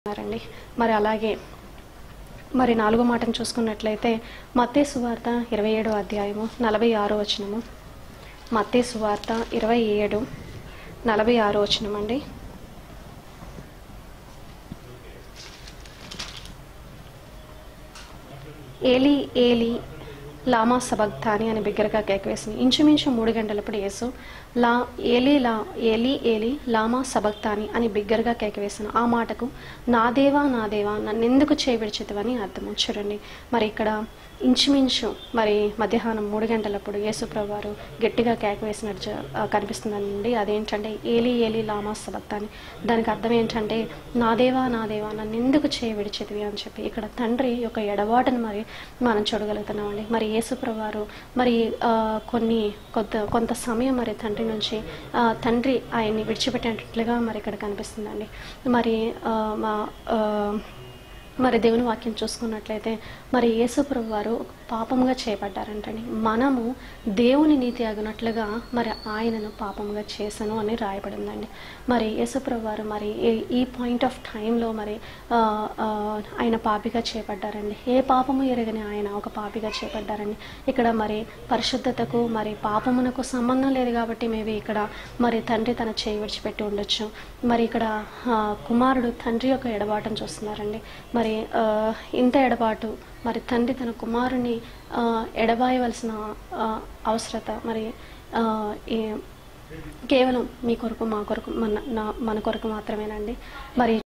ఉన్నారండి మరి అలాగే మరి నాలుగో మాటను చూసుకున్నట్లయితే మత్తే సువార్త ఇరవై ఏడో అధ్యాయము నలభై ఆరో వచనము మత్తే సువార్త ఇరవై ఏడు నలభై ఆరో వచనం అండి ఏలి ఏలి లామా సబగ్తాని అని బిగ్గరగా కేకవేసింది ఇంచుమించు మూడు గంటలప్పుడు యేసు లా ఏలి లా ఏలి ఏలి లామా సబగ్తాని అని బిగ్గరగా కేకవేసాను ఆ మాటకు నా దేవా నా దేవా నన్నెందుకు చేయబిడిచితవని అర్థము చూడండి మరి ఇక్కడ ఇంచుమించు మరి మధ్యాహ్నం మూడు గంటలప్పుడు యేసుప్రభు వారు గట్టిగా కేక వేసినట్టు జ- ఆ, కనిపిస్తుందండి అదేంటంటే ఏలి ఏలి లామా సబక్తాని దానికి అర్థం ఏంటంటే నా దేవా నా దేవా నన్ను ఎందుకు చేయవిడిచేదివి అని చెప్పి ఇక్కడ తండ్రి యొక్క ఎడబాటును మరి మనం చూడగలుగుతున్నామండి మరి యేసుప్రభు వారు మరి ఆ, కొన్ని కొంత కొంత సమయం మరి తండ్రి నుంచి ఆ, తండ్రి ఆయన్ని విడిచిపెట్టినట్లుగా మరి ఇక్కడ కనిపిస్తుందండి మరి ఆ, మా ఆ, మరి దేవుని వాక్యం చూసుకున్నట్లయితే మరి యేసుప్రభు వారు పాపముగా చేయబడ్డారంటండి మనము దేవుని నీతి అగినట్లుగా మరి ఆయనను పాపముగా చేసను అని రాయబడిందండి మరి యేసుప్రభు వారు మరి ఈ- ఈ పాయింట్ ఆఫ్ టైంలో మరి ఆ, ఆ, ఆయన పాపిగా చేపడ్డారండి ఏ పాపము ఎరగని ఆయన ఒక పాపిగా చేపడ్డారండి ఇక్కడ మరి పరిశుద్ధతకు మరి పాపమునకు సంబంధం లేదు కాబట్టి మేబీ ఇక్కడ మరి తండ్రి తన చేయి విడిచిపెట్టి ఉండొచ్చు మరి ఇక్కడ ఆ, కుమారుడు తండ్రి యొక్క ఎడబాటును చూస్తున్నారండి మరి ఆ, ఇంత ఎడబాటు మరి తండ్రి తన కుమారుని ఆ, ఎడబాయవలసిన ఆ, అవసరత మరి ఆ, ఈ- కేవలం మీ కొరకు మా కొరకు మన నా- మన కొరకు మాత్రమేనండి మరి